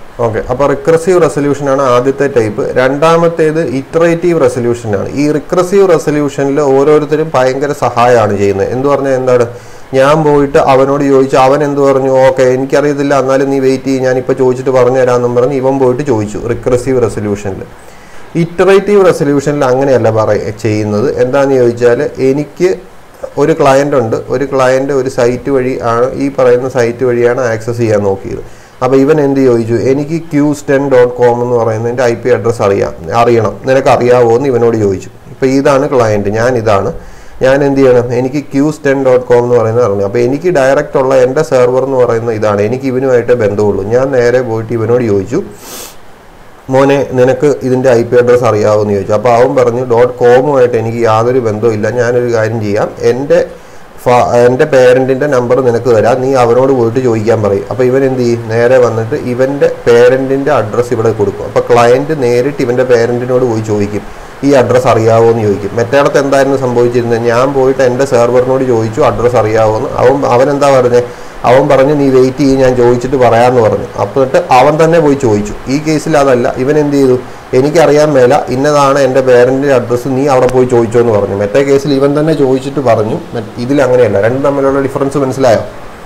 okay അപ്പോൾ recursive resolution ആണ് ആദ്യത്തെ ടൈപ്പ് രണ്ടാമത്തേത് ഇറ്ററേറ്റീവ് റെസൊല്യൂഷൻ ആണ് ഈ റിക്രസീവ് റെസൊല്യൂഷനിൽ ഓരോരുത്തരും ഭയങ്കര സഹായമാണ് ചെയ്യുന്നത് എന്ന് പറഞ്ഞാൽ എന്താണ് ഞാൻ പോയിട്ട് അവനോട് ചോദിച്ചു അവൻ എന്ത് പറഞ്ഞു ഓക്കെ എനിക്കറിയത്തില്ല എന്നാലും നീ വെയിറ്റ് ചെയ്യും ഞാനിപ്പോൾ ചോദിച്ചിട്ട് പറഞ്ഞു തരാമെന്നും പറഞ്ഞ് ഇവൻ പോയിട്ട് ചോദിച്ചു റിക്രസീവ് റെസൊല്യൂഷനിൽ ഇറ്ററേറ്റീവ് റെസൊല്യൂഷനിൽ അങ്ങനെയല്ല പറയ ചെയ്യുന്നത് എന്താണെന്ന് ചോദിച്ചാൽ എനിക്ക് ഒരു ക്ലയൻ്റ് ഉണ്ട് ഒരു ക്ലയൻ്റ് ഒരു സൈറ്റ് വഴി ആണ് ഈ പറയുന്ന സൈറ്റ് വഴിയാണ് ആക്സസ് ചെയ്യാൻ നോക്കിയത് അപ്പോൾ ഇവൻ എന്ത് ചോദിച്ചു എനിക്ക് ക്യൂസ് ടെൻ ഡോട്ട് കോം എന്ന് പറയുന്നതിൻ്റെ ഐ പി അഡ്രസ്സ് അറിയാം അറിയണം നിനക്ക് അറിയാവോ എന്ന് ഇവനോട് ചോദിച്ചു ഇപ്പോൾ ഇതാണ് ക്ലയൻറ്റ് ഞാൻ ഇതാണ് ഞാൻ എന്ത് ചെയ്യണം എനിക്ക് ക്യൂസ് ടെൻ ഡോട്ട് കോം എന്ന് പറയുന്നത് അറിഞ്ഞു അപ്പോൾ എനിക്ക് ഡയറക്റ്റ് ഉള്ള എൻ്റെ സെർവർ എന്ന് പറയുന്നത് ഇതാണ് എനിക്ക് ഇവനുമായിട്ട് ബന്ധമുള്ളൂ ഞാൻ നേരെ പോയിട്ട് ഇവനോട് ചോദിച്ചു മോനെ നിനക്ക് ഇതിൻ്റെ ഐ പി അഡ്രസ്സ് അറിയാവോ എന്ന് ചോദിച്ചു അപ്പോൾ അവൻ പറഞ്ഞു ഡോട്ട് കോമുമായിട്ട് എനിക്ക് യാതൊരു ബന്ധവും ഇല്ല ഞാനൊരു കാര്യം ചെയ്യാം എൻ്റെ ഫാ- എൻ്റെ പേരൻറ്റിൻ്റെ നമ്പർ നിനക്ക് തരാം നീ അവനോട് പോയിട്ട് ചോദിക്കാൻ പറയും അപ്പോൾ ഇവൻ എന്ത് ചെയ്യും നേരെ വന്നിട്ട് ഇവൻ്റെ പേരൻറ്റിൻ്റെ അഡ്രസ്സ് ഇവിടെ കൊടുക്കും അപ്പോൾ ക്ലയൻറ്റ് നേരിട്ട് ഇവൻ്റെ പേരൻറ്റിനോട് പോയി ചോദിക്കും ഈ അഡ്രസ്സ് അറിയാവോ എന്ന് ചോദിക്കും മറ്റേടത്ത് എന്തായിരുന്നു സംഭവിച്ചിരുന്നത് ഞാൻ പോയിട്ട് എൻ്റെ സെർവറിനോട് ചോദിച്ചു അഡ്രസ്സ് അറിയാവോ എന്ന് അവൻ അവൻ എന്താ പറഞ്ഞത് അവൻ പറഞ്ഞു നീ വെയിറ്റ് ചെയ്യും ഞാൻ ചോദിച്ചിട്ട് പറയാമെന്ന് പറഞ്ഞു അപ്പോട്ട് അവൻ തന്നെ പോയി ചോദിച്ചു ഈ കേസിൽ അതല്ല ഇവൻ എന്ത് ചെയ്തു എനിക്കറിയാൻ മേല ഇന്നതാണ് എൻ്റെ പേരൻറ്റിൻ്റെ അഡ്രസ്സ് നീ അവിടെ പോയി ചോദിച്ചോ എന്ന് പറഞ്ഞു മറ്റേ കേസിൽ ഇവൻ തന്നെ ചോദിച്ചിട്ട് പറഞ്ഞു മറ്റ് ഇതിൽ അങ്ങനെയല്ല രണ്ടും തമ്മിലുള്ള ഡിഫറൻസ് മനസ്സിലായോ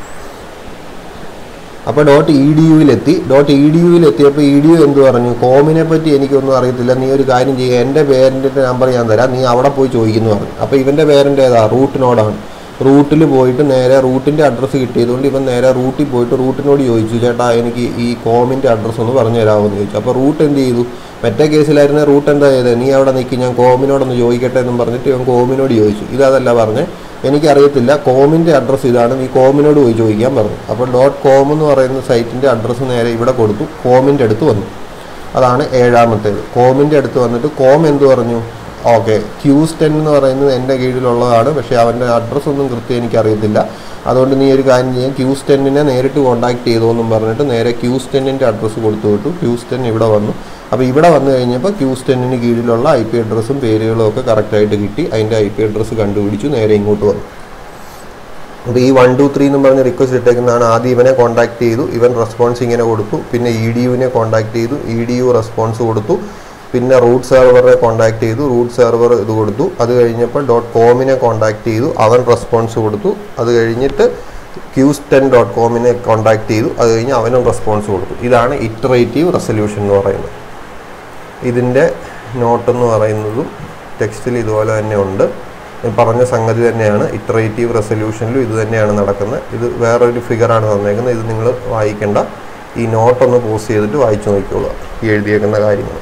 അപ്പോൾ ഡോട്ട് ഇ ഡി യുവിലെത്തി ഡോട്ട് ഇ ഡി യുവിലെത്തിയപ്പോൾ ഇ ഡി യു എന്ത് പറഞ്ഞു കോമിനെ പറ്റി എനിക്കൊന്നും അറിയത്തില്ല നീ ഒരു കാര്യം ചെയ്യുക എൻ്റെ പേരൻറ്റിൻ്റെ നമ്പർ ഞാൻ തരാം നീ അവിടെ പോയി ചോദിക്കുന്നു പറഞ്ഞു അപ്പോൾ ഇവൻ്റെ പേരൻ്റ് ഏതാ റൂട്ടിനോടാണ് റൂട്ടിൽ പോയിട്ട് നേരെ റൂട്ടിൻ്റെ അഡ്രസ്സ് കിട്ടിയതുകൊണ്ട് ഇവൻ നേരെ റൂട്ടിൽ പോയിട്ട് റൂട്ടിനോട് ചോദിച്ചു ചേട്ടാ എനിക്ക് ഈ കോമിൻ്റെ അഡ്രസ്സ് ഒന്ന് പറഞ്ഞു തരാമോ എന്ന് ചോദിച്ചു അപ്പോൾ റൂട്ട് എന്ത് ചെയ്തു മറ്റേ കേസിലായിരുന്ന റൂട്ട് എന്താ ചെയ്തത് നീ അവിടെ നിൽക്കി ഞാൻ കോമിനോടൊന്ന് ചോദിക്കട്ടെ എന്നും പറഞ്ഞിട്ട് ഇവൻ കോമിനോട് ചോദിച്ചു ഇതല്ല പറഞ്ഞ് എനിക്കറിയത്തില്ല കോമിൻ്റെ അഡ്രസ്സ് ഇതാണ് നീ കോമിനോട് പോയി ചോദിക്കാൻ പറഞ്ഞു അപ്പോൾ ഡോട്ട് കോം എന്ന് പറയുന്ന സൈറ്റിൻ്റെ അഡ്രസ്സ് നേരെ ഇവിടെ കൊടുത്തു കോമിൻ്റെ അടുത്ത് വന്നു അതാണ് ഏഴാമത്തേത് കോമിൻ്റെ അടുത്ത് വന്നിട്ട് കോം എന്ത് പറഞ്ഞു ഓക്കെ ക്യൂസ് ടെൻ എന്ന് പറയുന്നത് എൻ്റെ കീഴിലുള്ളതാണ് പക്ഷേ അവൻ്റെ അഡ്രസ്സ് ഒന്നും കൃത്യം എനിക്കറിയത്തില്ല അതുകൊണ്ട് നീ ഒരു കാര്യം ചെയ്യാം ക്യൂസ് ടെന്നിനെ നേരിട്ട് കോൺടാക്ട് ചെയ്തു എന്നും പറഞ്ഞിട്ട് നേരെ ക്യൂസ് ടെന്നിൻ്റെ അഡ്രസ്സ് കൊടുത്തു വിട്ടു ക്യൂസ് ടെൻ ഇവിടെ വന്നു അപ്പോൾ ഇവിടെ വന്നു കഴിഞ്ഞപ്പോൾ ക്യൂസ് ടെന്നിന് കീഴിലുള്ള ഐ പി അഡ്രസ്സും പേരുകളും ഒക്കെ കറക്റ്റായിട്ട് കിട്ടി അതിൻ്റെ ഐ പി അഡ്രസ്സ് കണ്ടുപിടിച്ചു നേരെ ഇങ്ങോട്ട് വന്നു അപ്പോൾ ഈ വൺ ടു ത്രീ എന്ന് പറഞ്ഞ് റിക്വസ്റ്റ് ഇട്ടേക്കുന്നതാണ് ആദ്യം ഇവനെ കോൺടാക്ട് ചെയ്തു ഇവൻ റെസ്പോൺസ് ഇങ്ങനെ കൊടുത്തു പിന്നെ ഇ ഡി യുവിനെ കോൺടാക്ട് ചെയ്തു ഇ ഡി യു റെസ്പോൺസ് കൊടുത്തു പിന്നെ റൂട്ട് സെർവറെ കോൺടാക്ട് ചെയ്തു റൂട്ട് സെർവർ ഇത് കൊടുത്തു അത് കഴിഞ്ഞപ്പോൾ ഡോട്ട് കോമിനെ കോൺടാക്ട് ചെയ്തു അവൻ റെസ്പോൺസ് കൊടുത്തു അത് കഴിഞ്ഞിട്ട് ക്യൂസ് ടെൻ ഡോട്ട് കോമിനെ കോൺടാക്ട് ചെയ്തു അത് കഴിഞ്ഞ് അവനും റെസ്പോൺസ് കൊടുത്തു ഇതാണ് ഇറ്ററേറ്റീവ് റെസൊല്യൂഷൻ എന്ന് പറയുന്നത് ഇതിൻ്റെ നോട്ട് എന്ന് പറയുന്നതും ടെക്സ്റ്റിൽ ഇതുപോലെ തന്നെ ഉണ്ട് ഈ പറഞ്ഞ സംഗതി തന്നെയാണ് ഇറ്ററേറ്റീവ് റെസൊല്യൂഷനിലും ഇത് തന്നെയാണ് നടക്കുന്നത് ഇത് വേറൊരു ഫിഗറാണ് തന്നേക്കുന്നത് ഇത് നിങ്ങൾ വായിക്കേണ്ട ഈ നോട്ടൊന്ന് പോസ്റ്റ് ചെയ്തിട്ട് വായിച്ചു നോക്കിക്കോളുക ഈ എഴുതിയേക്കുന്ന കാര്യങ്ങൾ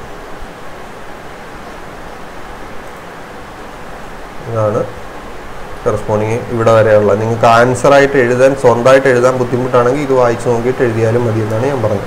ഇതാണ് കറസ്പോണ്ടിങ് ഇവിടെ വരെയുള്ള നിങ്ങൾക്ക് ആൻസർ ആയിട്ട് എഴുതാൻ സ്വന്തമായിട്ട് എഴുതാൻ ബുദ്ധിമുട്ടാണെങ്കിൽ ഇത് വായിച്ചു നോക്കിയിട്ട് എഴുതിയാലും മതി എന്നാണ് ഞാൻ പറഞ്ഞത്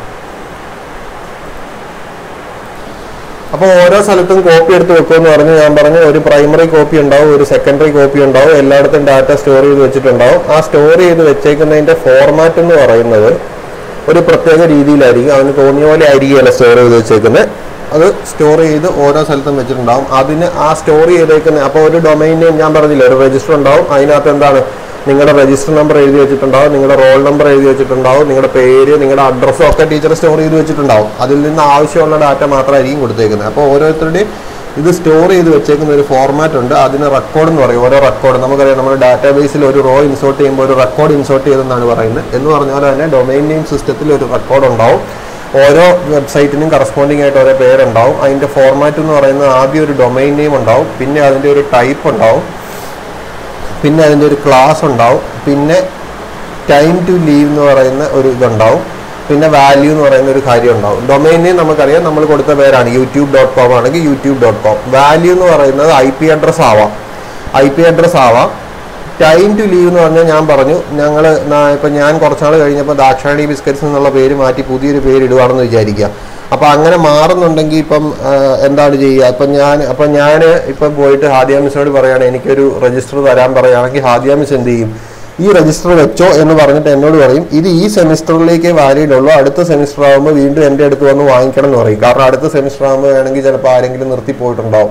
അപ്പോൾ ഓരോ സ്ഥലത്തും കോപ്പി എടുത്ത് വെക്കുമെന്ന് പറഞ്ഞ് ഞാൻ പറഞ്ഞു ഒരു പ്രൈമറി കോപ്പി ഉണ്ടാവും ഒരു സെക്കൻഡറി കോപ്പി ഉണ്ടാവും എല്ലായിടത്തും ഡാറ്റ സ്റ്റോർ ചെയ്ത് വെച്ചിട്ടുണ്ടാവും ആ സ്റ്റോർ ചെയ്ത് വെച്ചേക്കുന്നതിന്റെ ഫോർമാറ്റ് എന്ന് പറയുന്നത് ഒരു പ്രത്യേക രീതിയിലായിരിക്കും അവന് തോന്നിയ പോലെ ആയിരിക്കുകയല്ല സ്റ്റോർ ചെയ്ത് വെച്ചേക്കുന്നത് അത് സ്റ്റോർ ചെയ്ത് ഓരോ സ്ഥലത്തും വെച്ചിട്ടുണ്ടാവും അതിന് ആ സ്റ്റോർ ചെയ്തേക്കുന്ന അപ്പോൾ ഒരു ഡൊമൈൻ നെയിം ഞാൻ പറഞ്ഞില്ല ഒരു രജിസ്റ്റർ ഉണ്ടാവും അതിനകത്ത് എന്താണ് നിങ്ങളുടെ രജിസ്റ്റർ നമ്പർ എഴുതി വെച്ചിട്ടുണ്ടാവും നിങ്ങളുടെ റോൾ നമ്പർ എഴുതി വെച്ചിട്ടുണ്ടാവും നിങ്ങളുടെ പേര് നിങ്ങളുടെ അഡ്രസ്സും ഒക്കെ ടീച്ചർ സ്റ്റോർ ചെയ്ത് വെച്ചിട്ടുണ്ടാവും അതിൽ നിന്ന് ആവശ്യമുള്ള ഡാറ്റ മാത്രമായിരിക്കും കൊടുത്തേക്കുന്നത് അപ്പോൾ ഓരോരുത്തരുടെയും ഇത് സ്റ്റോർ ചെയ്ത് വെച്ചേക്കുന്ന ഒരു ഫോർമാറ്റ് ഉണ്ട് അതിന് റെക്കോർഡ് എന്ന് പറയും ഓരോ റെക്കോർഡ് നമുക്കറിയാം നമ്മുടെ ഡാറ്റാബേസിൽ ഒരു റോ ഇൻസോർട്ട് ചെയ്യുമ്പോൾ ഒരു റെക്കോർഡ് ഇൻസോർട്ട് ചെയ്തെന്നാണ് പറയുന്നത് എന്ന് പറഞ്ഞ പോലെ തന്നെ ഡൊമൈൻ നെയിം സിസ്റ്റത്തിൽ ഒരു റെക്കോർഡ് ഉണ്ടാവും ഓരോ വെബ്സൈറ്റിനും കറസ്പോണ്ടിങ് ആയിട്ട് ഓരോ പേരുണ്ടാവും അതിൻ്റെ ഫോർമാറ്റ് എന്ന് പറയുന്നത് ആദ്യം ഒരു ഡൊമൈൻ നെയിം ഉണ്ടാവും പിന്നെ അതിൻ്റെ ഒരു ടൈപ്പ് ഉണ്ടാവും പിന്നെ അതിൻ്റെ ഒരു ക്ലാസ് ഉണ്ടാവും പിന്നെ ടൈം ടു ലീവ് എന്ന് പറയുന്ന ഒരു ഇതുണ്ടാവും പിന്നെ വാല്യൂ എന്ന് പറയുന്ന ഒരു കാര്യം ഉണ്ടാവും ഡൊമൈനെ നമുക്കറിയാം നമ്മൾ കൊടുത്ത പേരാണ് യൂട്യൂബ് ഡോട്ട് കോം ആണെങ്കിൽ യൂട്യൂബ് ഡോട്ട് കോം വാല്യൂ എന്ന് പറയുന്നത് ഐ പി അഡ്രസ് ആവാം ഐ പി അഡ്രസ് ആവാം ടൈം ടു ലീവ് എന്ന് പറഞ്ഞാൽ ഞാൻ പറഞ്ഞു ഞങ്ങൾ ഇപ്പം ഞാൻ കുറച്ചാൾ കഴിഞ്ഞപ്പോൾ ദാക്ഷാണി ബിസ്ക്കറ്റ്സ് എന്നുള്ള പേര് മാറ്റി പുതിയൊരു പേര് ഇടുവാണെന്ന് വിചാരിക്കുക അപ്പോൾ അങ്ങനെ മാറുന്നുണ്ടെങ്കിൽ ഇപ്പം ആ, എന്താണ് ചെയ്യുക ഇപ്പം ഞാൻ അപ്പം ഞാൻ ഇപ്പം പോയിട്ട് ഹാദിയ മിസ്സിനോട് പറയുകയാണ് എനിക്കൊരു രജിസ്റ്റർ തരാൻ പറയുകയാണെങ്കിൽ ഹാദിയ മിസ് എന്ത് ചെയ്യും ഈ രജിസ്റ്റർ വെച്ചോ എന്ന് പറഞ്ഞിട്ട് എന്നോട് പറയും ഇത് ഈ സെമിസ്റ്ററിലേക്ക് വാലിഡ് ഉള്ളൂ അടുത്ത സെമിസ്റ്റർ ആകുമ്പോൾ വീണ്ടും എൻ്റെ അടുത്ത് വന്ന് വാങ്ങിക്കണം എന്ന് പറയും കാരണം അടുത്ത സെമിസ്റ്റർ ആകുമ്പോൾ വേണമെങ്കിൽ ചിലപ്പോൾ ആരെങ്കിലും നിർത്തി പോയിട്ടുണ്ടാവും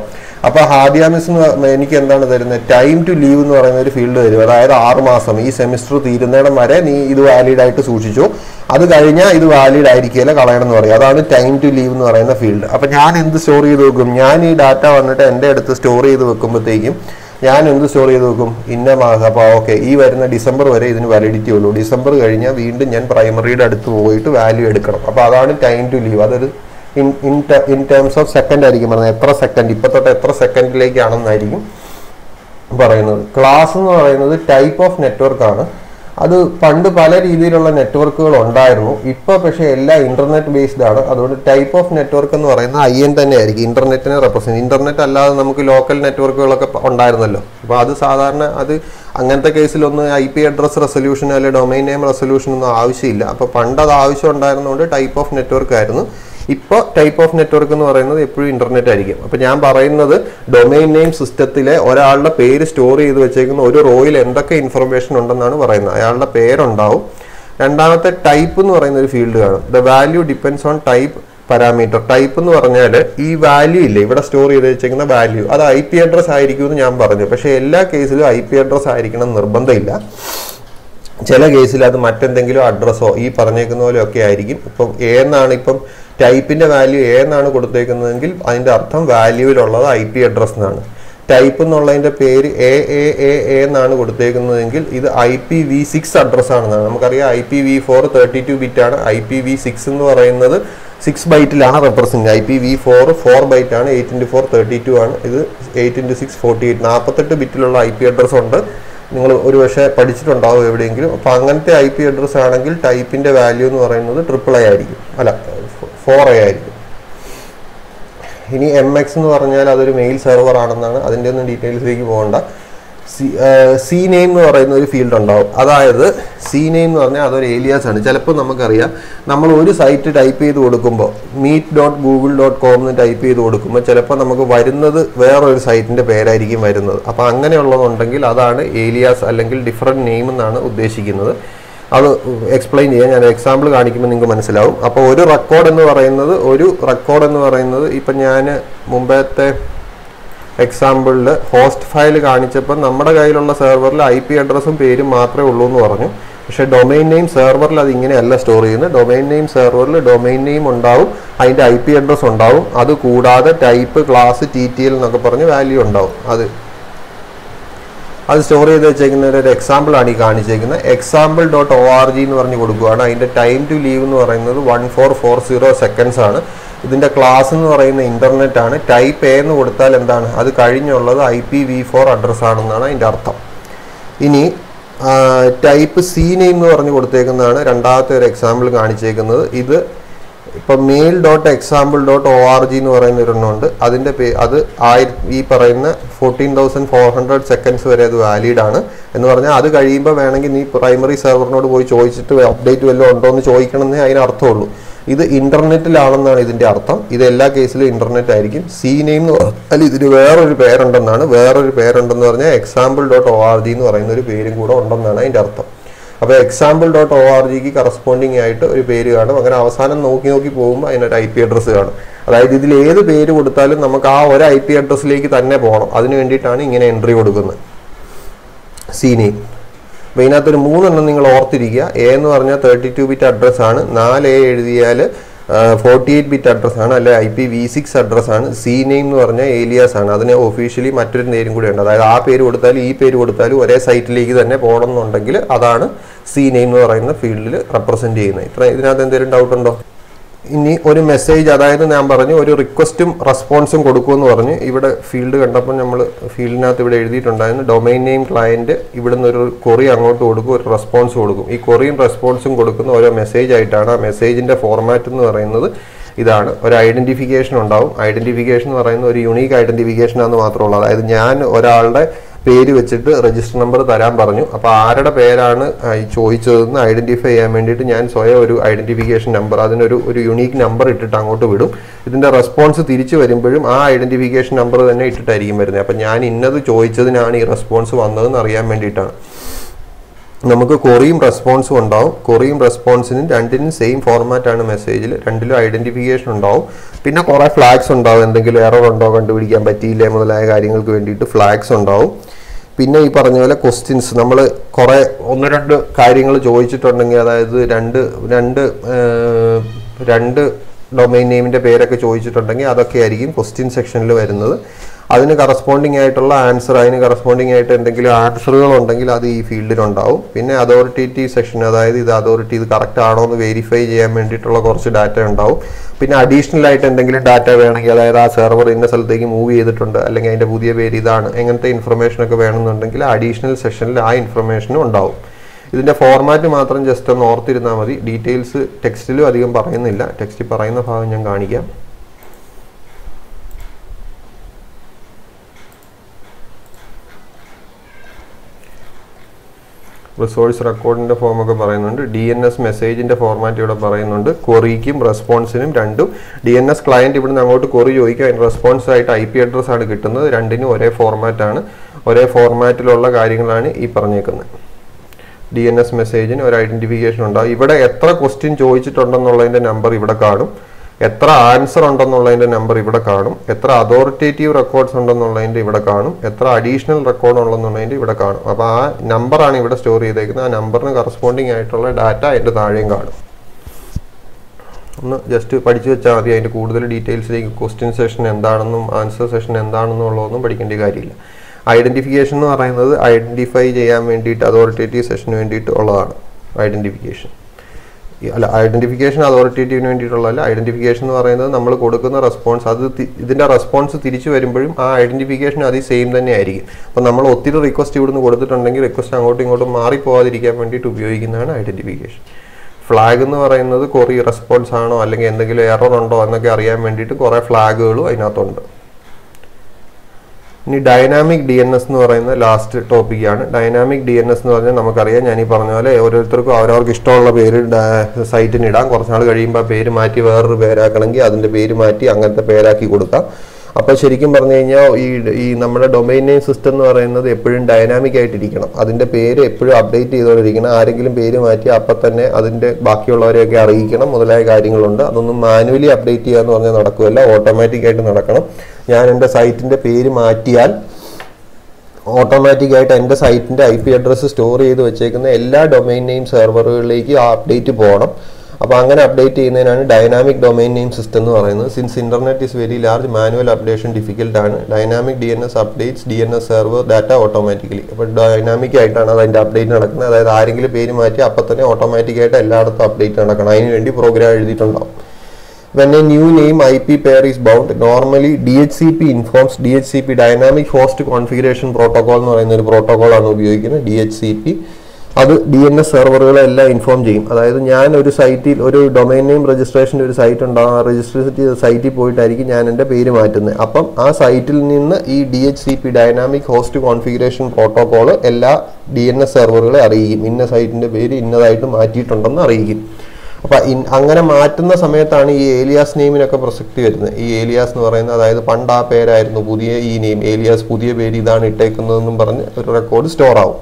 അപ്പോൾ ഹാദിയാമിസ് എന്ന് പറഞ്ഞ- എനിക്ക് എന്താണ് തരുന്നത് ടൈം ടു ലീവ് എന്ന് പറയുന്ന ഒരു ഫീൽഡ് തരും അതായത് ആറ് മാസം ഈ സെമിസ്റ്റർ തീരുന്നിടം വരെ നീ ഇത് വാലിഡ് ആയിട്ട് സൂക്ഷിച്ചു അത് കഴിഞ്ഞാൽ ഇത് വാലിഡ് ആയിരിക്കില്ല കളയണം എന്ന് പറയും അതാണ് ടൈം ടു ലീവ് എന്ന് പറയുന്ന ഫീൽഡ് അപ്പം ഞാൻ എന്ത് സ്റ്റോർ ചെയ്ത് വെക്കും ഞാൻ ഈ ഡാറ്റ വന്നിട്ട് എൻ്റെ അടുത്ത് സ്റ്റോർ ചെയ്ത് വെക്കുമ്പോഴത്തേക്കും ഞാൻ എന്ത് സ്റ്റോർ ചെയ്ത് വെക്കും ഇന്ന മാസം അപ്പോൾ ഓക്കെ ഈ വരുന്ന ഡിസംബർ വരെ ഇതിന് വാലിഡിറ്റി ഉള്ളൂ ഡിസംബർ കഴിഞ്ഞാൽ വീണ്ടും ഞാൻ പ്രൈമറിയുടെ അടുത്ത് പോയിട്ട് വാല്യൂ എടുക്കണം അപ്പോൾ അതാണ് ടൈം ടു ലീവ് അതൊരു in in in terms of second ആയിരിക്കും പറയുന്നത് എത്ര സെക്കൻഡ് ഇപ്പൊ തൊട്ട് എത്ര സെക്കൻഡിലേക്കാണെന്നായിരിക്കും പറയുന്നത് ക്ലാസ് എന്ന് പറയുന്നത് ടൈപ്പ് ഓഫ് നെറ്റ്വർക്ക് ആണ് അത് പണ്ട് പല രീതിയിലുള്ള നെറ്റ്വർക്കുകൾ ഉണ്ടായിരുന്നു ഇപ്പോൾ പക്ഷേ എല്ലാം ഇന്റർനെറ്റ് ബേസ്ഡ് ആണ് അതുകൊണ്ട് ടൈപ്പ് ഓഫ് നെറ്റ്വർക്ക് എന്ന് പറയുന്നത് ഐ എൻ തന്നെ ആയിരിക്കും ഇന്റർനെറ്റിനെ റെപ്രസെന്റ് ഇന്റർനെറ്റ് അല്ലാതെ നമുക്ക് ലോക്കൽ നെറ്റ്വർക്കുകളൊക്കെ പ- ഉണ്ടായിരുന്നല്ലോ അപ്പോൾ അത് സാധാരണ അത് അങ്ങനത്തെ കേസിലൊന്നും ഐ പി അഡ്രസ് റെസൊല്യൂഷൻ അല്ലെങ്കിൽ ഡൊമൈൻ നെയിം റെസൊല്യൂഷൻ ഒന്നും ആവശ്യമില്ല അപ്പോൾ പണ്ട് അത് ആവശ്യം ഉണ്ടായിരുന്നതുകൊണ്ട് ടൈപ്പ് ഓഫ് നെറ്റ്വർക്ക് ആയിരുന്നു ഇപ്പോൾ ടൈപ്പ് ഓഫ് നെറ്റ്വർക്ക് എന്ന് പറയുന്നത് എപ്പോഴും ഇന്റർനെറ്റ് ആയിരിക്കും അപ്പോൾ ഞാൻ പറയുന്നത് ഡൊമൈൻ നെയിം സിസ്റ്റത്തിലെ ഒരാളുടെ പേര് സ്റ്റോർ ചെയ്ത് വെച്ചേക്കുന്ന ഒരു റോയിൽ എന്തൊക്കെ ഇൻഫർമേഷൻ ഉണ്ടെന്നാണ് പറയുന്നത് അയാളുടെ പേരുണ്ടാവും രണ്ടാമത്തെ ടൈപ്പ് എന്ന് പറയുന്ന ഒരു ഫീൽഡ് കാണും the value depends on type parameter type എന്ന് പറഞ്ഞാൽ ഈ വാല്യൂ ഇല്ലേ ഇവിടെ സ്റ്റോർ ചെയ്ത് വെച്ചേക്കുന്ന വാല്യൂ അത് ഐ പി അഡ്രസ് ആയിരിക്കും എന്ന് ഞാൻ പറഞ്ഞു പക്ഷേ എല്ലാ കേസിലും ഐ പി അഡ്രസ് ആയിരിക്കണം എന്ന് നിർബന്ധമില്ല ചില കേസിൽ അത് മറ്റെന്തെങ്കിലും അഡ്രസ്സോ ഈ പറഞ്ഞേക്കുന്ന പോലെ ഒക്കെ ആയിരിക്കും ഇപ്പം ഏന്നാണ് ഇപ്പം ടൈപ്പിന്റെ വാല്യൂ ഏന്നാണ് കൊടുത്തേക്കുന്നതെങ്കിൽ അതിന്റെ അർത്ഥം വാല്യൂവിലുള്ളത് ഐ പി അഡ്രസ് എന്നാണ് ടൈപ്പ് എന്നുള്ളതിന്റെ പേര് എ എ എ എ എന്നാണ് കൊടുത്തേക്കുന്നതെങ്കിൽ ഇത് I P V six address ആണെന്നാണ് നമുക്കറിയാം I P V four thirty two bit ആണ് ഐ പി വി സിക്സ് എന്ന് പറയുന്നത് സിക്സ് ബൈറ്റിലാണ് represent I P V four four byte ആണ് eight into four thirty two ആണ് ഇത് eight into six forty eight നാൽപ്പത്തെട്ട് ബിറ്റിലുള്ള ഐ പി അഡ്രസ് ഉണ്ട് നിങ്ങൾ ഒരു പക്ഷേ പഠിച്ചിട്ടുണ്ടാവും എവിടെയെങ്കിലും അപ്പോൾ അങ്ങനത്തെ ഐ പി അഡ്രസ് ആണെങ്കിൽ ടൈപ്പിന്റെ വാല്യൂ എന്ന് പറയുന്നത് ട്രിപ്പിൾ എ ആയിരിക്കും അല്ല ഫോർ എ ആയിരിക്കും ഇനി എം എക്സ് എന്ന് പറഞ്ഞാൽ അതൊരു മെയിൽ സെർവർ ആണെന്നാണ് അതിൻ്റെ ഒന്നും ഡീറ്റെയിൽസിലേക്ക് പോകണ്ട സി സി നെയിം എന്ന് പറയുന്ന ഒരു ഫീൽഡ് ഉണ്ടാവും അതായത് സി നെയിം എന്ന് പറഞ്ഞാൽ അതൊരു ഏലിയാസ് ആണ് ചിലപ്പോൾ നമുക്കറിയാം നമ്മൾ ഒരു സൈറ്റ് ടൈപ്പ് ചെയ്ത് കൊടുക്കുമ്പോൾ meet dot Google dot com എന്ന് ടൈപ്പ് ചെയ്ത് കൊടുക്കുമ്പോൾ ചിലപ്പോൾ നമുക്ക് വരുന്നത് വേറൊരു സൈറ്റിൻ്റെ പേരായിരിക്കും വരുന്നത് അപ്പോൾ അങ്ങനെയുള്ളതുണ്ടെങ്കിൽ അതാണ് ഏലിയാസ് അല്ലെങ്കിൽ ഡിഫറെൻറ്റ് നെയിം എന്നാണ് ഉദ്ദേശിക്കുന്നത് അത് എക്സ്പ്ലെയിൻ ചെയ്യാൻ ഞാൻ എക്സാമ്പിൾ കാണിക്കുമ്പോൾ നിങ്ങൾക്ക് മനസ്സിലാവും അപ്പോൾ ഒരു റെക്കോർഡ് എന്ന് പറയുന്നത് ഒരു റെക്കോർഡ് എന്ന് പറയുന്നത് ഇപ്പം ഞാൻ മുമ്പത്തെ എക്സാമ്പിളിൽ ഹോസ്റ്റ് ഫയൽ കാണിച്ചപ്പോൾ നമ്മുടെ കയ്യിലുള്ള സെർവറിൽ ഐ പി അഡ്രസ്സും പേരും മാത്രമേ ഉള്ളൂ എന്ന് പറഞ്ഞു പക്ഷേ ഡൊമൈൻ നെയിം സെർവറിൽ അത് ഇങ്ങനെയല്ല സ്റ്റോർ ചെയ്യുന്നത് ഡൊമൈൻ നെയിം സെർവറിൽ ഡൊമൈൻ നെയിം ഉണ്ടാവും അതിൻ്റെ ഐ പി അഡ്രസ്സ് ഉണ്ടാവും അത് കൂടാതെ type class T T L എന്നൊക്കെ പറഞ്ഞ് വാല്യൂ ഉണ്ടാവും അത് അത് സ്റ്റോർ ചെയ്ത് വെച്ചേക്കുന്ന ഒരു എക്സാമ്പിൾ ആണ് ഈ കാണിച്ചേക്കുന്നത് example dot O R G എന്ന് പറഞ്ഞ് കൊടുക്കുകയാണ് അതിന്റെ ടൈം ടു ലീവ് എന്ന് പറയുന്നത് one four four zero seconds ആണ് ഇതിന്റെ ക്ലാസ് എന്ന് പറയുന്ന ഇന്റർനെറ്റ് ആണ് ടൈപ്പ് എ എന്ന് കൊടുത്താൽ എന്താണ് അത് കഴിഞ്ഞുള്ളത് I P V four address ആണെന്നാണ് അതിന്റെ അർത്ഥം ഇനി ടൈപ്പ് സി നെയിം എന്ന് പറഞ്ഞ് കൊടുത്തേക്കുന്നതാണ് രണ്ടാമത്തെ ഒരു എക്സാമ്പിൾ കാണിച്ചേക്കുന്നത് ഇത് ഇപ്പം mail dot example dot O R G എന്ന് പറയുന്ന ഒരെണ്ണമുണ്ട് അതിൻ്റെ പേ അത് ആയിര ഈ പറയുന്ന fourteen thousand four hundred seconds വരെ അത് വാലിഡ് ആണ് എന്ന് പറഞ്ഞാൽ അത് കഴിയുമ്പോൾ വേണമെങ്കിൽ നീ പ്രൈമറി സെർവറിനോട് പോയി ചോദിച്ചിട്ട് അപ്ഡേറ്റ് വല്ലതും ഉണ്ടോ എന്ന് ചോദിക്കണമെന്നേ അതിന് അർത്ഥമുള്ളൂ ഇത് ഇന്റർനെറ്റിലാണെന്നാണ് ഇതിന്റെ അർത്ഥം ഇത് എല്ലാ കേസിലും ഇന്റർനെറ്റ് ആയിരിക്കും സി നെയിം എന്ന് പറഞ്ഞാൽ ഇതിന് വേറൊരു പേരുണ്ടെന്നാണ് വേറൊരു പേരുണ്ടെന്ന് പറഞ്ഞാൽ example dot O R G എന്ന് പറയുന്ന ഒരു പേരും കൂടെ ഉണ്ടെന്നാണ് അതിന്റെ അർത്ഥം അപ്പോൾ എക്സാമ്പിൾ ഡോട്ട് ഒ ആർ ജിക്ക് കറസ്പോണ്ടിങ് ആയിട്ട് ഒരു പേര് കാണും അങ്ങനെ അവസാനം നോക്കി നോക്കി പോകുമ്പോൾ അതിനൊരു ഐ പി അഡ്രസ്സ് കാണും അതായത് ഇതിൽ ഏത് പേര് കൊടുത്താലും നമുക്ക് ആ ഒരു ഐ പി അഡ്രസ്സിലേക്ക് തന്നെ പോകണം അതിന് വേണ്ടിയിട്ടാണ് ഇങ്ങനെ എൻട്രി കൊടുക്കുന്നത് സി നെയിം അപ്പോൾ ഇതിനകത്തൊരു മൂന്നെണ്ണം നിങ്ങൾ ഓർത്തിരിക്കുക എ എന്ന് പറഞ്ഞാൽ തേർട്ടി ടു ബിറ്റ് അഡ്രസ് ആണ് നാല് എ എഴുതിയാൽ ഫോർട്ടി എയ്റ്റ് ബിറ്റ് അഡ്രസ് ആണ് അല്ലെ I P V six address ആണ് സി നെയിം എന്ന് പറഞ്ഞാൽ ഏലിയാസ് ആണ് അതിന് ഒഫീഷ്യലി മറ്റൊരു പേരും കൂടെ ഉണ്ട് അതായത് ആ പേര് കൊടുത്താലും ഈ പേര് കൊടുത്താലും ഒരേ സൈറ്റിലേക്ക് തന്നെ പോകണം എന്നുണ്ടെങ്കിൽ അതാണ് സി നെയിം എന്ന് പറയുന്ന ഫീൽഡിൽ റെപ്രസെന്റ് ചെയ്യുന്നത് ഇത്ര ഇതിനകത്ത് എന്തെങ്കിലും ഡൗട്ട് ഉണ്ടോ ഇനി ഒരു മെസ്സേജ് അതായത് ഞാൻ പറഞ്ഞു ഒരു റിക്വസ്റ്റും റെസ്പോൺസും കൊടുക്കുമെന്ന് പറഞ്ഞു ഇവിടെ ഫീൽഡ് കണ്ടപ്പോൾ നമ്മൾ ഫീൽഡിനകത്ത് ഇവിടെ എഴുതിയിട്ടുണ്ടായിരുന്നു ഡൊമൈൻ നെയിം ക്ലയന്റ് ഇവിടുന്ന് ഒരു കൊറി അങ്ങോട്ട് കൊടുക്കും ഒരു റെസ്പോൺസ് കൊടുക്കും ഈ കൊറിയും റെസ്പോൺസും കൊടുക്കുന്ന ഓരോ മെസ്സേജ് ആയിട്ടാണ് ആ മെസ്സേജിന്റെ ഫോർമാറ്റ് എന്ന് പറയുന്നത് ഇതാണ് ഒരു ഐഡന്റിഫിക്കേഷൻ ഉണ്ടാവും ഐഡന്റിഫിക്കേഷൻ എന്ന് പറയുന്ന ഒരു യുണീക്ക് ഐഡന്റിഫിക്കേഷൻ ആണെന്ന് മാത്രമുള്ളൂ അതായത് ഞാൻ ഒരാളുടെ പേര് വെച്ചിട്ട് രജിസ്റ്റർ നമ്പർ തരാൻ പറഞ്ഞു അപ്പോൾ ആരുടെ പേരാണ് ആ, ഈ ചോദിച്ചതെന്ന് ഐഡന്റിഫൈ ചെയ്യാൻ വേണ്ടിയിട്ട് ഞാൻ സ്വയം ഒരു ഐഡന്റിഫിക്കേഷൻ നമ്പർ അതിനൊരു ഒരു യുണീക്ക് നമ്പർ ഇട്ടിട്ട് അങ്ങോട്ട് വിടും ഇതിന്റെ റെസ്പോൺസ് തിരിച്ചു വരുമ്പോഴും ആ ഐഡന്റിഫിക്കേഷൻ നമ്പർ തന്നെ ഇട്ടിട്ടായിരിക്കും വരുന്നത് അപ്പം ഞാൻ ഇന്നത് ചോദിച്ചതിനാണ് ഈ റെസ്പോൺസ് വന്നതെന്ന് അറിയാൻ വേണ്ടിയിട്ടാണ് നമുക്ക് കൊറിയും റെസ്പോൺസും ഉണ്ടാവും കൊറിയും റെസ്പോൺസിനും രണ്ടിനും സെയിം ഫോർമാറ്റ് ആണ് മെസ്സേജിൽ രണ്ടിലും ഐഡന്റിഫിക്കേഷൻ ഉണ്ടാവും പിന്നെ കുറേ ഫ്ലാഗ്സ് ഉണ്ടാവും എന്തെങ്കിലും എറർ ഉണ്ടോ കണ്ടുപിടിക്കാൻ പറ്റിയില്ലേ മുതലായ കാര്യങ്ങൾക്ക് വേണ്ടിയിട്ട് ഫ്ലാഗ്സ് ഉണ്ടാവും പിന്നെ ഈ പറഞ്ഞ പോലെ ക്വസ്റ്റ്യൻസ് നമ്മൾ കുറേ ഒന്ന് രണ്ട് കാര്യങ്ങൾ ചോദിച്ചിട്ടുണ്ടെങ്കിൽ അതായത് രണ്ട് രണ്ട് ഏർ, രണ്ട് ഡൊമൈൻ നെയിമിൻ്റെ പേരൊക്കെ ചോദിച്ചിട്ടുണ്ടെങ്കിൽ അതൊക്കെ ആയിരിക്കും ക്വസ്റ്റ്യൻ സെക്ഷനിൽ വരുന്നത് അതിന് കറസ്പോണ്ടിങ് ആയിട്ടുള്ള ആൻസർ അതിന് കറസ്പോണ്ടിങ് ആയിട്ട് എന്തെങ്കിലും ആൻസറുകൾ ഉണ്ടെങ്കിൽ അത് ഈ ഫീൽഡിലുണ്ടാവും പിന്നെ അതോറിറ്റേറ്റീവ് സെക്ഷൻ അതായത് ഇത് അതോറിറ്റി ഇത് കറക്റ്റ് ആണോ എന്ന് വെരിഫൈ ചെയ്യാൻ വേണ്ടിയിട്ടുള്ള കുറച്ച് ഡാറ്റ ഉണ്ടാവും പിന്നെ അഡീഷണൽ ആയിട്ട് എന്തെങ്കിലും ഡാറ്റ വേണമെങ്കിൽ അതായത് ആ സെർവർ ഇന്ന സ്ഥലത്തേക്ക് മൂവ് ചെയ്തിട്ടുണ്ട് അല്ലെങ്കിൽ അതിൻ്റെ പുതിയ പേര് ഇതാണ് എങ്ങനത്തെ ഇൻഫർമേഷൻ ഒക്കെ വേണമെന്നുണ്ടെങ്കിൽ അഡീഷണൽ സെക്ഷനിൽ ആ ഇൻഫർമേഷനും ഉണ്ടാവും ഇതിൻ്റെ ഫോർമാറ്റ് മാത്രം ജസ്റ്റ് ഒന്ന് ഓർത്തിരുന്നാൽ മതി ഡീറ്റെയിൽസ് ടെക്സ്റ്റിലും അധികം പറയുന്നില്ല ടെക്സ്റ്റിൽ പറയുന്ന ഭാഗം ഞാൻ കാണിക്കാം റിസോഴ്സ് റെക്കോർഡിൻ്റെ ഫോമൊക്കെ പറയുന്നുണ്ട് ഡി എൻ എസ് മെസ്സേജിൻ്റെ ഫോർമാറ്റ് ഇവിടെ പറയുന്നുണ്ട് കൊറിക്കും റെസ്പോൺസിനും രണ്ടും ഡി എൻ എസ് ക്ലയൻറ്റ് ഇവിടുന്ന് അങ്ങോട്ട് കൊറി ചോദിക്കും അതിന് റെസ്പോൺസ് ആയിട്ട് ഐ പി അഡ്രസ് ആണ് കിട്ടുന്നത് രണ്ടിനും ഒരേ ഫോർമാറ്റാണ് ഒരേ ഫോർമാറ്റിലുള്ള കാര്യങ്ങളാണ് ഈ പറഞ്ഞേക്കുന്നത് ഡി എൻ എസ് മെസ്സേജിന് ഒരു ഐഡന്റിഫിക്കേഷൻ ഉണ്ടാവും ഇവിടെ എത്ര ക്വസ്റ്റ്യൻ ചോദിച്ചിട്ടുണ്ടെന്നുള്ളതിന്റെ നമ്പർ ഇവിടെ കാണും എത്ര ആൻസർ ഉണ്ടെന്നുള്ളതിന്റെ നമ്പർ ഇവിടെ കാണും എത്ര അതോറിറ്റേറ്റീവ് റെക്കോർഡ്സ് ഉണ്ടെന്നുള്ളതിന്റെ ഇവിടെ കാണും എത്ര അഡീഷണൽ റെക്കോർഡ് ഉണ്ടെന്നുള്ളതിന്റെ ഇവിടെ കാണും അപ്പോൾ ആ നമ്പറാണ് ഇവിടെ സ്റ്റോർ ചെയ്തേക്കുന്നത് ആ നമ്പറിന് കറസ്പോണ്ടിങ് ആയിട്ടുള്ള ഡാറ്റ അതിന്റെ താഴെയും കാണും ഒന്ന് ജസ്റ്റ് പഠിച്ചു വെച്ചാൽ മതി അതിന്റെ കൂടുതൽ ഡീറ്റെയിൽസിലേക്ക് ക്വസ്റ്റ്യൻ സെഷൻ എന്താണെന്നും ആൻസർ സെഷൻ എന്താണെന്നും ഉള്ളതൊന്നും പഠിക്കേണ്ട കാര്യമില്ല ഐഡന്റിഫിക്കേഷൻ എന്ന് പറയുന്നത് ഐഡന്റിഫൈ ചെയ്യാൻ വേണ്ടിയിട്ട് അതോറിറ്റേറ്റീവ് സെഷന് വേണ്ടിയിട്ട് ഉള്ളതാണ് ഐഡന്റിഫിക്കേഷൻ അല്ല ഐഡന്റിഫിക്കേഷൻ അതോറിറ്റേറ്റീവിന് വേണ്ടിയിട്ടുള്ളതല്ല ഐഡന്റിഫിക്കേഷൻ എന്ന് പറയുന്നത് നമ്മൾ കൊടുക്കുന്ന റെസ്പോൺസ് അത് തി- ഇതിന്റെ റെസ്പോൺസ് തിരിച്ചു വരുമ്പോഴും ആ ഐഡന്റിഫിക്കേഷൻ അത് സെയിം തന്നെ ആയിരിക്കും അപ്പം നമ്മൾ ഒത്തിരി റിക്വസ്റ്റ് ഇവിടുന്ന് കൊടുത്തിട്ടുണ്ടെങ്കിൽ റിക്വസ്റ്റ് അങ്ങോട്ടും ഇങ്ങോട്ടും മാറിപ്പോവാതിരിക്കാൻ വേണ്ടിയിട്ട് ഉപയോഗിക്കുന്നതാണ് ഐഡന്റിഫിക്കേഷൻ ഫ്ലാഗ് എന്ന് പറയുന്നത് കൊറി റെസ്പോൺസ് ആണോ അല്ലെങ്കിൽ എന്തെങ്കിലും എറർ ഉണ്ടോ എന്നൊക്കെ അറിയാൻ വേണ്ടിയിട്ട് കുറേ ഫ്ലാഗുകളും അതിനകത്തുണ്ട് ഇനി ഡൈനാമിക് ഡി എൻ എസ് എന്ന് പറയുന്ന ലാസ്റ്റ് ടോപ്പിക്കാണ് ഡൈനാമിക് ഡി എൻ എസ് എന്ന് പറഞ്ഞാൽ നമുക്കറിയാം ഞാൻ ഈ പറഞ്ഞ പോലെ ഓരോരുത്തർക്കും അവരവർക്ക് ഇഷ്ടമുള്ള പേര് ഡ- സൈറ്റിന് ഇടാം കുറച്ച് നാൾ കഴിയുമ്പോൾ ആ പേര് മാറ്റി വേറൊരു പേരാക്കണമെങ്കിൽ അതിൻ്റെ പേര് മാറ്റി അങ്ങനത്തെ പേരാക്കി കൊടുക്കാം അപ്പോൾ ശരിക്കും പറഞ്ഞു കഴിഞ്ഞാൽ ഈ ഈ നമ്മുടെ ഡൊമൈൻ നെയിം സിസ്റ്റം എന്ന് പറയുന്നത് എപ്പോഴും ഡൈനാമിക് ആയിട്ടിരിക്കണം അതിൻ്റെ പേര് എപ്പോഴും അപ്ഡേറ്റ് ചെയ്തുകൊണ്ടിരിക്കണം ആരെങ്കിലും പേര് മാറ്റി അപ്പം തന്നെ അതിൻ്റെ ബാക്കിയുള്ളവരെയൊക്കെ അറിയിക്കണം മുതലായ കാര്യങ്ങളുണ്ട് അതൊന്നും മാനുവലി അപ്ഡേറ്റ് ചെയ്യുക എന്ന് പറഞ്ഞാൽ നടക്കുകയല്ല ഓട്ടോമാറ്റിക് ആയിട്ട് നടക്കണം ഞാൻ എൻ്റെ സൈറ്റിൻ്റെ പേര് മാറ്റിയാൽ ഓട്ടോമാറ്റിക് ആയിട്ട് എൻ്റെ സൈറ്റിൻ്റെ ഐ പി അഡ്രസ്സ് സ്റ്റോർ ചെയ്ത് വെച്ചേക്കുന്ന എല്ലാ ഡൊമൈൻ നെയിം സെർവറുകളിലേക്ക് ആ അപ്ഡേറ്റ് പോകണം അപ്പോൾ അങ്ങനെ അപ്ഡേറ്റ് ചെയ്യുന്നതിനാണ് ഡൈനാമിക് ഡൊമൈൻ നെയിം സിസ്റ്റം എന്ന് പറയുന്നത് since internet is very large manual updation difficult ആണ് dynamic D N S updates D N S server data automatically അപ്പോൾ ഡൈനാമിക് ആയിട്ടാണ് അതിൻ്റെ അപ്ഡേറ്റ് നടക്കുന്നത് അതായത് ആരെങ്കിലും പേര് മാറ്റി അപ്പോൾ തന്നെ ഓട്ടോമാറ്റിക് ആയിട്ട് എല്ലായിടത്തും അപ്ഡേറ്റ് നടക്കണം അതിന് വേണ്ടി പ്രോഗ്രാം എഴുതിയിട്ടുണ്ടാവും when a new name IP pair is bound normally DHCP informs DHCP dynamic host configuration protocol എന്ന് പറയുന്ന ഒരു പ്രോട്ടോകോൾ ആണ് ഉപയോഗിക്കുന്നത് DHCP അത് ഡി എൻ എസ് സെർവറുകളെല്ലാം ഇൻഫോം ചെയ്യും അതായത് ഞാൻ ഒരു സൈറ്റിൽ ഒരു ഡൊമൈൻ നെയിം രജിസ്ട്രേഷൻ ഒരു സൈറ്റ് ഉണ്ടാകും ആ രജിസ്റ്റർ ചെയ്ത സൈറ്റിൽ പോയിട്ടായിരിക്കും ഞാൻ എൻ്റെ പേര് മാറ്റുന്നത് അപ്പം ആ സൈറ്റിൽ നിന്ന് ഈ D H C P dynamic host configuration protocol എല്ലാ ഡി എൻ എസ് സെർവറുകളെ അറിയിക്കും ഇന്ന സൈറ്റിൻ്റെ പേര് ഇന്നതായിട്ട് മാറ്റിയിട്ടുണ്ടെന്ന് അറിയിക്കും അപ്പൊ ഇൻ- അങ്ങനെ മാറ്റുന്ന സമയത്താണ് ഈ ഏലിയാസ് നെയിമിനൊക്കെ പ്രസക്തി വരുന്നത് ഈ ഏലിയാസ് എന്ന് പറയുന്നത് അതായത് പണ്ട് ആ പേരായിരുന്നു പുതിയ ഈ നെയിം ഏലിയാസ് പുതിയ പേര് ഇതാണ് ഇട്ടേക്കുന്നതെന്നും പറഞ്ഞ് ഒരു റെക്കോർഡ് സ്റ്റോർ ആവും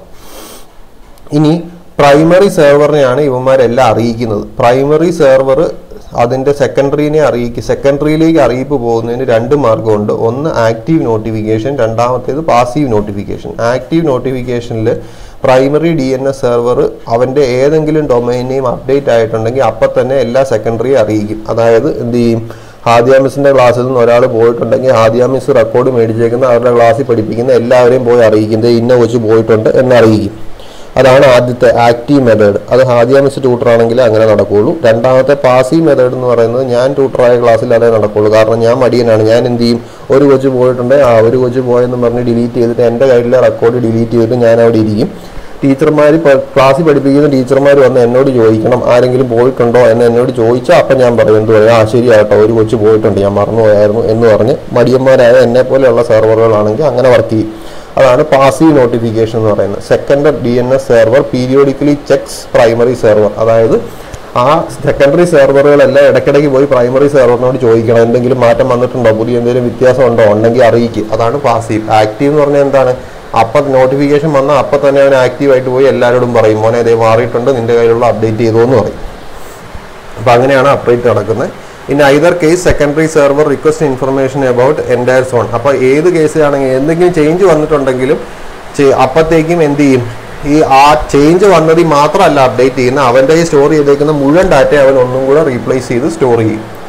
ഇനി പ്രൈമറി സെർവറിനെയാണ് ഇവന്മാരെല്ലാം അറിയിക്കുന്നത് പ്രൈമറി സെർവർ അതിൻ്റെ സെക്കൻഡറിനെ അറിയിക്കും സെക്കൻഡറിയിലേക്ക് അറിയിപ്പ് പോകുന്നതിന് രണ്ട് മാർഗമുണ്ട് ഒന്ന് ആക്റ്റീവ് നോട്ടിഫിക്കേഷൻ രണ്ടാമത്തേത് പാസീവ് നോട്ടിഫിക്കേഷൻ ആക്റ്റീവ് നോട്ടിഫിക്കേഷനിൽ primary D N S server അവൻ്റെ ഏതെങ്കിലും ഡൊമൈൻ നെയിം അപ്ഡേറ്റ് ആയിട്ടുണ്ടെങ്കിൽ അപ്പം തന്നെ എല്ലാ സെക്കൻഡറിയും അറിയിക്കും അതായത് എന്ത് ചെയ്യും ഹാദിയാമിസിന്റെ ക്ലാസ്സിൽ നിന്ന് ഒരാൾ പോയിട്ടുണ്ടെങ്കിൽ ഹാദിയാമിസ് റെക്കോർഡ് മേടിച്ചേക്കുന്ന അവരുടെ ക്ലാസ്സിൽ പഠിപ്പിക്കുന്ന എല്ലാവരെയും പോയി അറിയിക്കുന്നത് ഇന്ന കൊച്ചു പോയിട്ടുണ്ട് എന്ന് അറിയിക്കും അതാണ് ആദ്യത്തെ ആക്റ്റീവ് മെത്തേഡ് അത് ഹാദിയാമിസ് ട്യൂട്ടർ ആണെങ്കിൽ അങ്ങനെ നടക്കുകയുള്ളൂ രണ്ടാമത്തെ പാസീവ് മെത്തേഡ് എന്ന് പറയുന്നത് ഞാൻ ട്യൂട്ടറായ ക്ലാസ്സിൽ അതേ നടക്കുകയുള്ളൂ കാരണം ഞാൻ മടിയനാണ് ഞാൻ എന്ത് ചെയ്യും ഒരു കൊച്ചു പോയിട്ടുണ്ടെങ്കിൽ ആ ഒരു കൊച്ചു പോയെന്ന് പറഞ്ഞ് ഡിലീറ്റ് ചെയ്തിട്ട് എൻ്റെ കയ്യിലെ റെക്കോർഡ് ഡിലീറ്റ് ചെയ്തിട്ട് ഞാൻ അവിടെ ഇരിക്കും ടീച്ചർമാർ ക്ലാസ്സിൽ പഠിപ്പിക്കുന്ന ടീച്ചർമാർ വന്ന് എന്നോട് ചോദിക്കണം ആരെങ്കിലും പോയിട്ടുണ്ടോ എന്ന് എന്നോട് ചോദിച്ചാൽ അപ്പം ഞാൻ പറയും എന്ത് പറയും ആ ശരിയാട്ടോ ഒരു കൊച്ചു പോയിട്ടുണ്ട് ഞാൻ മറന്നുപോയായിരുന്നു എന്ന് പറഞ്ഞ് മടിയന്മാരായ എന്നെ പോലെയുള്ള സെർവറുകളാണെങ്കിൽ അങ്ങനെ വർക്ക് ചെയ്യും അതാണ് പാസീവ് നോട്ടിഫിക്കേഷൻ എന്ന് പറയുന്നത് second D N S server periodically checks primary server അതായത് ആ സെക്കൻഡറി സെർവറുകളെല്ലാം ഇടയ്ക്കിടയ്ക്ക് പോയി പ്രൈമറി സെർവറിനോട് ചോദിക്കണം എന്തെങ്കിലും മാറ്റം വന്നിട്ടുണ്ടോ പുതിയ എന്തെങ്കിലും വ്യത്യാസം ഉണ്ടോ ഉണ്ടെങ്കിൽ അറിയിക്കുക അതാണ് പാസീവ് ആക്റ്റീവ് എന്ന് പറഞ്ഞാൽ എന്താണ് അപ്പം നോട്ടിഫിക്കേഷൻ വന്നാൽ അപ്പം തന്നെ അവൻ ആക്റ്റീവായിട്ട് പോയി എല്ലാവരോടും പറയും മോനെ ഇതേ മാറിയിട്ടുണ്ട് നിന്റെ കയ്യിലുള്ള അപ്ഡേറ്റ് ചെയ്തു എന്ന് പറയും അപ്പോൾ അങ്ങനെയാണ് അപ്ഡേറ്റ് നടക്കുന്നത് in either case secondary server request information about entire zone അപ്പോൾ ഏത് കേസിലാണെങ്കിൽ എന്തെങ്കിലും ചേഞ്ച് വന്നിട്ടുണ്ടെങ്കിലും ചെ- അപ്പത്തേക്കും എന്ത് ചെയ്യും ഈ ആ ചേഞ്ച് വന്നതിൽ മാത്രമല്ല അപ്ഡേറ്റ് ചെയ്യുന്ന അവൻ്റെ ഈ സ്റ്റോർ ചെയ്തേക്കുന്ന മുഴുവൻ ഡാറ്റ അവൻ ഒന്നും കൂടെ റീപ്ലേസ് ചെയ്ത് സ്റ്റോർ ചെയ്യും